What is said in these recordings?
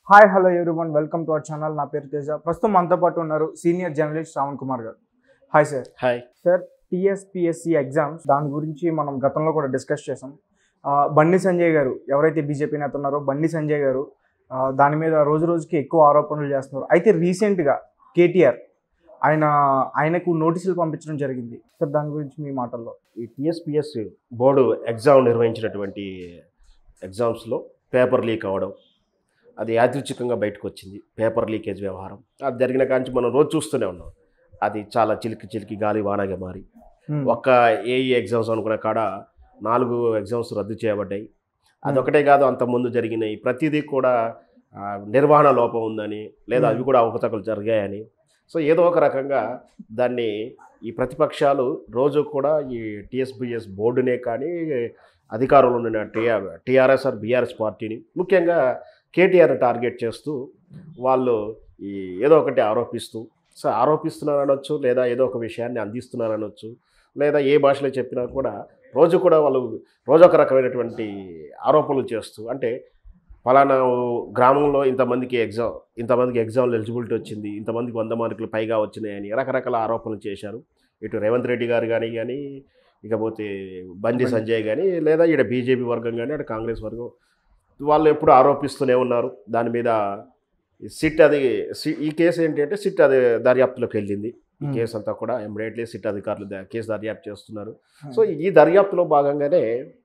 Hi hello one welcome to our channel నా పేరు తేజ ప్రస్తుతం మనతో పాటు ఉన్నారు సీనియర్ జర్నలిస్ట్ శ్రావణ్ కుమార్ గారు hi sir hi sir TSPSC exams దాని గురించి మనం గతంలో కూడా డిస్కస్ చేసాం ఆ, బండి సంజయ్ గారు ఎవరైతే బీజేపీ నేత ఉన్నారో బండి సంజయ్ గారు ఆ, దాని మీద రోజు రోజుకి ఎక్కువ ఆరోపణలు చేస్తున్నారు అయితే రీసెంట్గా కేటీఆర్ ఆయన ఆయనకు నోటీసులు పంపించడం జరిగింది సార్ దాని గురించి మీ మాటల్లో ఈ టిఎస్పిఎస్ బోర్డు ఎగ్జామ్ నిర్వహించినటువంటి ఎగ్జామ్స్లో పేపర్ లీక్ అవ్వడం అది యాదృచ్ఛికంగా బయటకు వచ్చింది పేపర్ లీకేజ్ వ్యవహారం అది జరిగిన కాంచి మనం రోజు చూస్తూనే ఉన్నాం అది చాలా చిలికి చిలికి గాలి వానగా మారి Hmm. ఒక్క ఏఈ ఎగ్జామ్స్ అనుకున్న కాడ నాలుగు ఎగ్జామ్స్ రద్దు చేయబడ్డాయి అదొకటే కాదు అంత ముందు జరిగినాయి ప్రతిదీ కూడా ఆ, నిర్వహణ లోపం ఉందని లేదా అవి కూడా అవకతవకలు జరిగాయని సో ఏదో ఒక రకంగా దాన్ని ఈ ప్రతిపక్షాలు రోజు కూడా ఈ టీఎస్బిఎస్ బోర్డునే కానీ అధికారంలో ఉన్న టీఆర్ టీఆర్ఎస్ ఆర్ బీఆర్ఎస్ పార్టీని ముఖ్యంగా కేటీఆర్ టార్గెట్ చేస్తూ వాళ్ళు ఈ ఏదో ఒకటి ఆరోపిస్తూ సో ఆరోపిస్తున్నారు అనొచ్చు లేదా ఏదో ఒక విషయాన్ని అందిస్తున్నారు అనొచ్చు లేదా ఏ భాషలో చెప్పినా కూడా రోజు కూడా వాళ్ళు రోజు ఒక రకమైనటువంటి ఆరోపణలు చేస్తూ అంటే ఫలానా గ్రామంలో ఇంతమందికి ఎగ్జామ్ ఇంతమందికి ఎగ్జామ్లో ఎలిజిబిలిటీ వచ్చింది ఇంతమందికి వంద మార్కులు పైగా వచ్చినాయని రకరకాల ఆరోపణలు చేశారు ఇటు రేవంత్ రెడ్డి గారు కానీ కానీ ఇకపోతే బండి సంజయ్ కానీ లేదా ఇక్కడ బీజేపీ వర్గం కానీ అటు కాంగ్రెస్ వర్గం వాళ్ళు ఎప్పుడు ఆరోపిస్తూనే ఉన్నారు దాని మీద సిట్ అది సి- ఈ కేసు ఏంటంటే సిట్ అది దర్యాప్తులోకి వెళ్ళింది ఈ Hmm. కేసు అంతా కూడా ఇమ్మీడియట్లీ సిట్ అధికారులు ద- కేసు దర్యాప్తు చేస్తున్నారు Hmm. సో ఈ దర్యాప్తులో భాగంగానే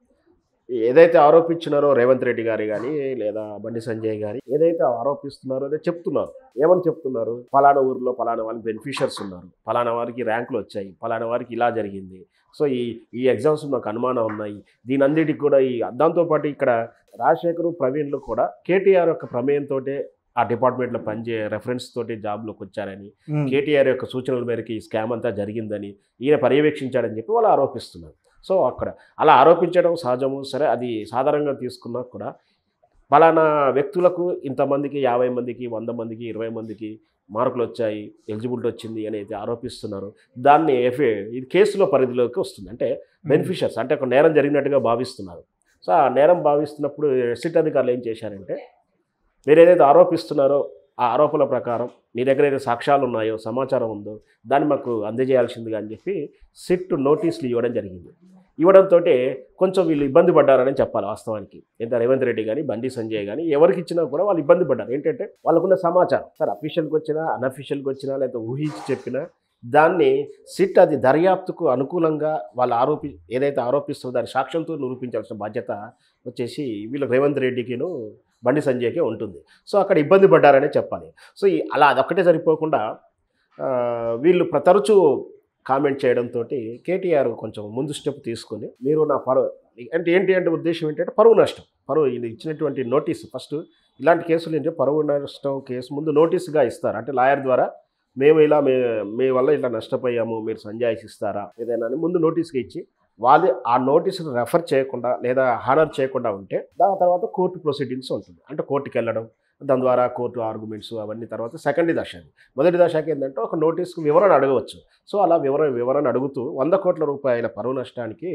ఏదైతే ఆరోపించినారో రేవంత్ రెడ్డి గారి కానీ లేదా బండి సంజయ్ గారి ఏదైతే ఆరోపిస్తున్నారో అదే చెప్తున్నారు ఏమని చెప్తున్నారు ఫలానా ఊరిలో ఫలానా వాళ్ళకి బెనిఫిషియర్స్ ఉన్నారు ఫలానా వారికి ర్యాంకులు వచ్చాయి ఫలానా వారికి ఇలా జరిగింది సో ఈ ఈ ఎగ్జామ్స్ మాకు అనుమానం ఉన్నాయి దీని అన్నిటికి కూడా ఈ దాంతోపాటు ఇక్కడ రాజశేఖర్ ప్రవీణ్లు కూడా కేటీఆర్ యొక్క ప్రమేయంతో ఆ డిపార్ట్మెంట్లో పనిచే రెఫరెన్స్ తోటి జాబ్లోకి వచ్చారని Hmm. కేటీఆర్ యొక్క సూచనల మేరకు ఈ స్కామ్ అంతా జరిగిందని ఈయన పర్యవేక్షించాడని చెప్పి వాళ్ళు ఆరోపిస్తున్నారు సో అక్కడ అలా ఆరోపించడం సహజము సరే అది సాధారణంగా తీసుకున్నా కూడా పలానా వ్యక్తులకు ఇంతమందికి యాభై మందికి వంద మందికి ఇరవై మందికి మార్కులు వచ్చాయి ఎలిజిబిలిటీ వచ్చింది అని అయితే ఆరోపిస్తున్నారు దాన్ని ఎఫ్ఏ ఇది కేసులో పరిధిలోకి వస్తుంది అంటే బెనిఫిషియర్స్ అంటే ఒక నేరం జరిగినట్టుగా భావిస్తున్నారు సో ఆ నేరం భావిస్తున్నప్పుడు సిట్ అధికారులు ఏం చేశారంటే మీరు ఏదైతే ఆరోపిస్తున్నారో ఆ ఆరోపణల ప్రకారం మీ దగ్గర ఏదైతే సాక్ష్యాలు ఉన్నాయో సమాచారం ఉందో దాన్ని మాకు అందజేయాల్సిందిగా అని చెప్పి సిట్ నోటీసులు ఇవ్వడం జరిగింది ఇవ్వడంతో కొంచెం వీళ్ళు ఇబ్బంది పడ్డారని చెప్పాలి వాస్తవానికి ఎంత రేవంత్ రెడ్డి కానీ బండి సంజయ్ కానీ ఎవరికి ఇచ్చినా కూడా వాళ్ళు ఇబ్బంది పడ్డారు ఏంటంటే వాళ్ళకున్న సమాచారం సార్ అఫీషియల్కి వచ్చినా అన్అఫీషియల్కి వచ్చినా లేదా ఊహించి చెప్పినా దాన్ని సిట్ అది దర్యాప్తుకు అనుకూలంగా వాళ్ళు ఆరోపి ఏదైతే ఆరోపిస్తుందో దాని సాక్ష్యంతో నిరూపించాల్సిన బాధ్యత వచ్చేసి వీళ్ళ రేవంత్ రెడ్డికిను బండి సంజయ్కే ఉంటుంది సో అక్కడ ఇబ్బంది పడ్డారనే చెప్పాలి సో ఈ అలా అదొక్కటే సరిపోకుండా ఆ, వీళ్ళు ప్ర- తరచూ కామెంట్ చేయడంతో కేటీఆర్ కొంచెం ముందు స్టెప్ తీసుకొని మీరు నా పరువు అంటే ఏంటి అంటే ఉద్దేశం ఏంటంటే పరువు నష్టం పరువు ఇది ఇచ్చినటువంటి నోటీస్ ఫస్ట్ ఇలాంటి కేసులు ఏంటంటే పరువు నష్టం కేసు ముందు నోటీస్గా ఇస్తారు అంటే లాయర్ ద్వారా మేము ఇలా మే మీ వల్ల ఇలా నష్టపోయాము మీరు సంజాయిషి ఇస్తారా ఏదైనా అని ముందు నోటీస్గా ఇచ్చి వాళ్ళు ఆ నోటీసును రెఫర్ చేయకుండా లేదా హానర్ చేయకుండా ఉంటే దాని తర్వాత కోర్టు ప్రొసీడింగ్స్ ఉంటుంది అంటే కోర్టుకి వెళ్ళడం దాని ద్వారా కోర్టు ఆర్గ్యుమెంట్స్ అవన్నీ తర్వాత సెకండ్ దశ అది మొదటి దశకి ఏంటంటే ఒక నోటీస్కు వివరణ అడగవచ్చు సో అలా వివరణ వివరణ అడుగుతూ వంద కోట్ల రూపాయల పరువు నష్టానికి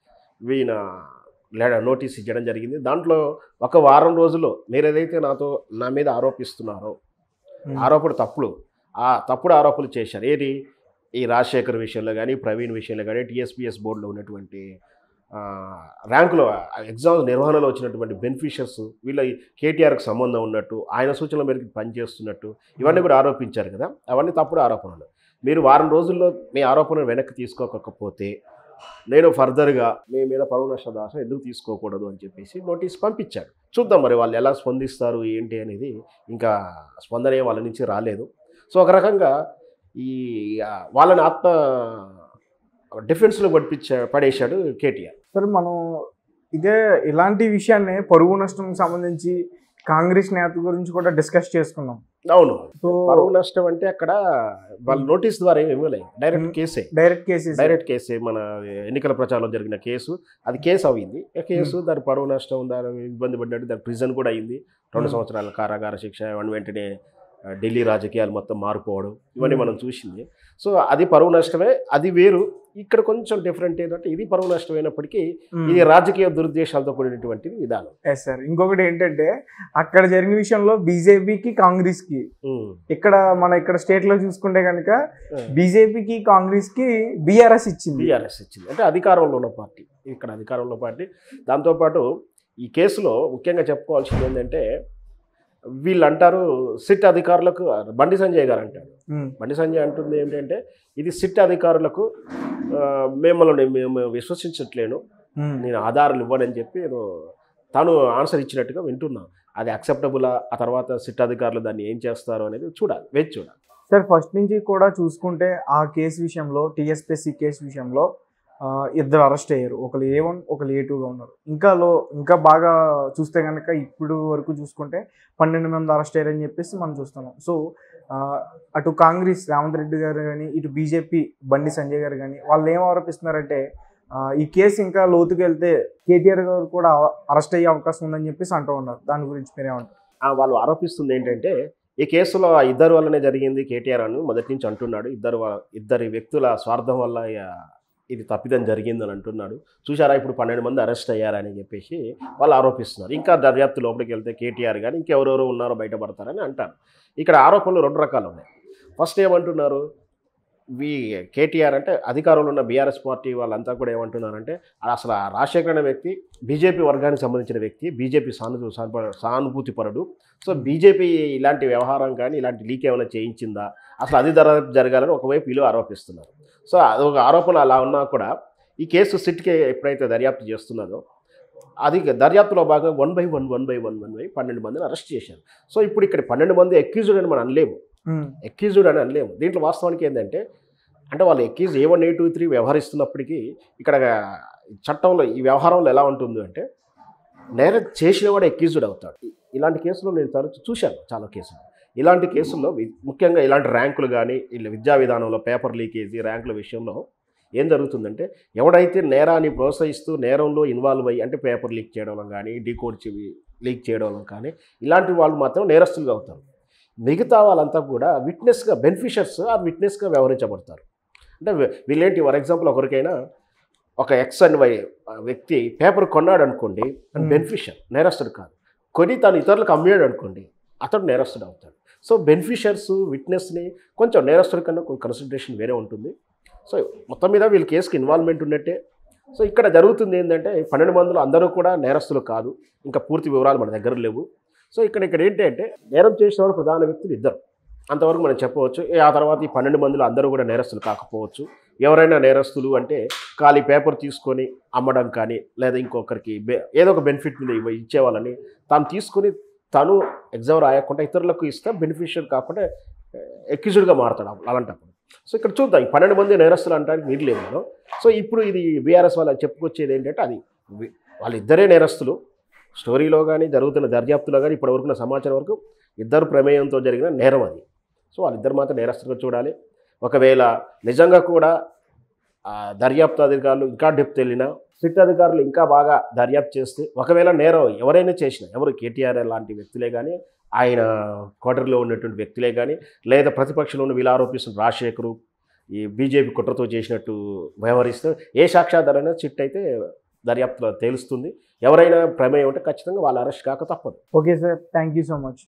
వీణ లేడ నోటీస్ ఇచ్చడం జరిగింది దాంట్లో ఒక వారం రోజుల్లో మీరు ఏదైతే నాతో నా మీద ఆరోపిస్తున్నారో Hmm. ఆరోపణ తప్పుడు ఆ తప్పుడు ఆరోపణలు చేశారు ఏది ఈ రాజశేఖర్ విషయంలో కానీ ప్రవీణ్ విషయంలో కానీ టీఎస్పీఎస్ బోర్డులో ఉన్నటువంటి ఆ, ర్యాంకులో ఎగ్జామ్ నిర్వహణలో వచ్చినటువంటి బెనిఫిషియర్స్ వీళ్ళ కేటీఆర్కి సంబంధం ఉన్నట్టు ఆయన సూచనల మేరకు పనిచేస్తున్నట్టు ఇవన్నీ కూడా ఆరోపించారు కదా అవన్నీ తప్పుడు ఆరోపణలు మీరు వారం రోజుల్లో మీ ఆరోపణను వెనక్కి తీసుకోకపోతే నేను ఫర్దర్గా మీ మీద పరువు నష్ట దాస ఎందుకు తీసుకోకూడదు అని చెప్పేసి నోటీస్ పంపించాడు చూద్దాం మరి వాళ్ళు ఎలా స్పందిస్తారు ఏంటి అనేది ఇంకా స్పందన ఏం వాళ్ళ నుంచి రాలేదు సో ఒక రకంగా ఈ ఆ, వాళ్ళని ఆత్మ డిఫెన్స్లో పడిపించా పడేశాడు కేటీఆర్ సార్ మనం ఇదే ఇలాంటి విషయాన్ని పరువు నష్టం సంబంధించి కాంగ్రెస్ నేత గురించి కూడా డిస్కస్ చేసుకున్నాం అవును సో పరువు నష్టం అంటే అక్కడ వాళ్ళ నోటీస్ ద్వారా ఏమి ఇవ్వలేదు డైరెక్ట్ Hmm. కేసే డైరెక్ట్ కేసెస్ డైరెక్ట్ కేసే మన ఎన్నికల ప్రచారంలో జరిగిన కేసు అది కేసు అయింది ఆ కేసు దాని పరువు నష్టం దాని ఇబ్బంది పడ్డాడు దాని ప్రిజన్ కూడా అయింది రెండు Hmm. సంవత్సరాల కారాగార శిక్ష వన్ వెంటనే ఆ, ఢిల్లీ రాజకీయాలు మొత్తం మారిపోవడం ఇవన్నీ Hmm. మనం చూసింది సో అది పరువు నష్టమే అది వేరు ఇక్కడ కొంచెం డిఫరెంట్ ఏంటంటే ఇది పరువు నష్టమైనప్పటికీ మ్మ్. ఇది రాజకీయ దురుద్దేశాలతో కూడినటువంటి విధానం ఎస్ సార్ ఇంకొకటి ఏంటంటే అక్కడ జరిగిన విషయంలో బీజేపీకి కాంగ్రెస్ కి ఉమ్. ఇక్కడ మన ఇక్కడ స్టేట్ లో చూసుకుంటే కనుక బీజేపీకి కాంగ్రెస్ కి బీఆర్ఎస్ ఇచ్చింది బీఆర్ఎస్ ఇచ్చింది అంటే అధికారంలో ఉన్న పార్టీ ఇక్కడ అధికారంలో పార్టీ దాంతోపాటు ఈ కేసులో ముఖ్యంగా చెప్పుకోవాల్సింది ఏంటంటే వీళ్ళు అంటారు సిట్ అధికారులకు బండి సంజయ్ గారు అంటారు మ్మ్. బండి సంజయ్ అంటుంది ఏంటంటే ఇది సిట్ అధికారులకు ఆ, మిమ్మల్ని మేము విశ్వసించట్లేను మ్మ్. నేను ఆధారాలు ఇవ్వనని చెప్పి ఏదో తాను ఆన్సర్ ఇచ్చినట్టుగా వింటున్నాను అది అక్సెప్టబులా ఆ తర్వాత సిట్ అధికారులు దాన్ని ఏం చేస్తారు అనేది చూడాలి వేచి చూడాలి సార్ ఫస్ట్ నుంచి కూడా చూసుకుంటే ఆ కేసు విషయంలో టీఎస్పీఎస్సీ కేసు విషయంలో ఆ, ఇద్దరు అరెస్ట్ అయ్యారు ఒకరు ఏ వన్ ఒకరు ఏ టూగా ఉన్నారు ఇంకా లో ఇంకా బాగా చూస్తే కనుక ఇప్పుడు వరకు చూసుకుంటే పన్నెండు మంది అరెస్ట్ అయ్యారని చెప్పేసి మనం చూస్తున్నాం సో ఆ, అటు కాంగ్రెస్ రేవంత్ రెడ్డి గారు కానీ ఇటు బీజేపీ బండి సంజయ్ గారు కానీ వాళ్ళు ఏం ఆరోపిస్తున్నారంటే ఆ, ఈ కేసు ఇంకా లోతుకు వెళ్తే కేటీఆర్ గారు కూడా అరెస్ట్ అయ్యే అవకాశం ఉందని చెప్పేసి అంటూ ఉన్నారు దాని గురించి మీరేమంటారు ఆ, వాళ్ళు ఆరోపిస్తుంది ఏంటంటే ఈ కేసులో ఆ ఇద్దరు వల్లనే జరిగింది కేటీఆర్ అని మొదటి నుంచి అంటున్నాడు ఇద్దరు వా- ఇద్దరి వ్యక్తుల స్వార్థం వల్ల ఇక ఇది తప్పిదం జరిగిందని అంటున్నాడు చూసారా ఇప్పుడు పన్నెండు మంది అరెస్ట్ అయ్యారని చెప్పేసి వాళ్ళు ఆరోపిస్తున్నారు ఇంకా దర్యాప్తు లోపలికి వెళ్తే కేటీఆర్ కానీ ఇంకెవరెవరు ఉన్నారో బయటపడతారని అంటారు ఇక్కడ ఆరోపణలు రెండు రకాలు ఉన్నాయి ఫస్ట్ ఏమంటున్నారు వి కేటీఆర్ అంటే అధికారంలో ఉన్న బీఆర్ఎస్ పార్టీ వాళ్ళంతా కూడా ఏమంటున్నారంటే అసలు ఆ రాజశేఖర్ అనే వ్యక్తి బీజేపీ వర్గానికి సంబంధించిన వ్యక్తి బీజేపీ సాను సాను- సానుభూతి పరుడు సో బీజేపీ ఇలాంటి వ్యవహారం కానీ ఇలాంటి లీక్ ఏమైనా చేయించిందా అసలు అది ధర జరగాలని ఒకవైపు వీళ్ళు ఆరోపిస్తున్నారు సో అది ఒక ఆరోపణ అలా ఉన్నా కూడా ఈ కేసు సిట్కి ఎప్పుడైతే దర్యాప్తు చేస్తున్నదో అది దర్యాప్తులో భాగంగా one by one one by one one by పన్నెండు మందిని అరెస్ట్ చేశారు సో ఇప్పుడు ఇక్కడ పన్నెండు మంది ఎక్యూజ్డ్ అని మనం అనలేము మ్మ్. ఎక్యూజ్డ్ అని అనలేము దీంట్లో వాస్తవానికి ఏంటంటే అంటే వాళ్ళు accused A one A two three వ్యవహరిస్తున్నప్పటికీ ఇక్కడ చట్టంలో ఈ వ్యవహారంలో ఎలా ఉంటుంది అంటే నేరం చేసిన వాడు ఎక్యూజ్డ్ అవుతాడు ఇ- ఇలాంటి కేసులు నేను తరచు చూశాను చాలా కేసులు ఇలాంటి కేసుల్లో వి- ముఖ్యంగా ఇలాంటి ర్యాంకులు కానీ ఇలా విద్యా విధానంలో పేపర్ లీకేజీ ర్యాంకుల విషయంలో ఏం జరుగుతుందంటే ఎవడైతే నేరాన్ని ప్రోత్సహిస్తూ నేరంలో ఇన్వాల్వ్ అయ్యి అంటే పేపర్ లీక్ చేయడం కానీ డీకోడ్ చెవి లీక్ చేయడం కానీ ఇలాంటి వాళ్ళు మాత్రం నేరస్తులుగా అవుతారు మిగతా వాళ్ళంతా కూడా విట్నెస్గా బెనిఫిషర్స్ ఆ విట్నెస్గా వ్యవహరించబడతారు అంటే వీ- వీళ్ళేంటి ఫర్ ఎగ్జాంపుల్ ఒకరికైనా ఒక ఎక్స్ అండ్ వై వ్యక్తి పేపర్ కొన్నాడు అనుకోండి Hmm. బెనిఫిషియర్ నేరస్తుడు కాదు కొని తను ఇతరులకు అమ్మాడు అనుకోండి అతడు నేరస్తుడు అవుతాడు సో బెనిఫిషియర్స్ విట్నెస్ని కొంచెం నేరస్తుడి కన్నా కొంచెం కన్సిడరేషన్ వేరే ఉంటుంది సో మొత్తం మీద వీళ్ళ కేసుకి ఇన్వాల్వ్మెంట్ ఉన్నట్టే సో ఇక్కడ జరుగుతుంది ఏంటంటే పన్నెండు మందిలో అందరూ కూడా నేరస్తులు కాదు ఇంకా పూర్తి వివరాలు మన దగ్గర లేవు సో ఇక్కడ ఇక్కడ ఏంటంటే నేరం చేసిన వారు ప్రధాన వ్యక్తులు ఇద్దరు అంతవరకు మనం చెప్పవచ్చు ఏ ఆ తర్వాత ఈ పన్నెండు మందిలో అందరూ కూడా నేరస్తులు కాకపోవచ్చు ఎవరైనా నేరస్తులు అంటే ఖాళీ పేపర్ తీసుకొని అమ్మడం కానీ లేదా ఇంకొకరికి బె- ఏదో ఒక బెనిఫిట్ మీద ఇవ్వ ఇచ్చేవాళ్ళని తాను తీసుకొని తను ఎగ్జామ్ రాయకుండా ఇతరులకు ఇస్తే బెనిఫిషియర్ కాకుండా ఎక్యూజ్డ్గా మారుతాడు అప్పుడు- అలాంటప్పుడు సో ఇక్కడ చూద్దాం ఈ పన్నెండు మంది నేరస్తులు అంటానికి వీలు లేదు మనం సో ఇప్పుడు ఇది బీఆర్ఎస్ వాళ్ళు చెప్పుకొచ్చేది ఏంటంటే అది వి- వాళ్ళిద్దరే నేరస్తులు స్టోరీలో కానీ జరుగుతున్న దర్యాప్తులో కానీ ఇప్పటి వరకు సమాచారం వరకు ఇద్దరు ప్రమేయంతో జరిగిన నేరం అది సో వాళ్ళిద్దరు మాత్రం నేరస్తులుగా చూడాలి ఒకవేళ నిజంగా కూడా ఆ, దర్యాప్తు అధికారులు ఇంకా డెప్త్ వెళ్ళినా సిట్ అధికారులు ఇంకా బాగా దర్యాప్తు చేస్తే ఒకవేళ నేరం ఎవరైనా చేసినా ఎవరు కేటీఆర్ లాంటి వ్యక్తులే కానీ ఆయన కోటరీలో ఉన్నటువంటి వ్యక్తులే కానీ లేదా ప్రతిపక్షంలో ఉన్న వీళ్ళు ఆరోపిస్తున్న రాజశేఖరు ఈ బీజేపీ కుట్రతో చేసినట్టు వ్యవహరిస్తే ఏ సాక్ష్యాధారైనా చిట్ అయితే దర్యాప్తులో తేలుస్తుంది ఎవరైనా ప్రమేయం ఉంటే ఖచ్చితంగా వాళ్ళ అరెస్ట్ కాక తప్పదు okay sir thank you so much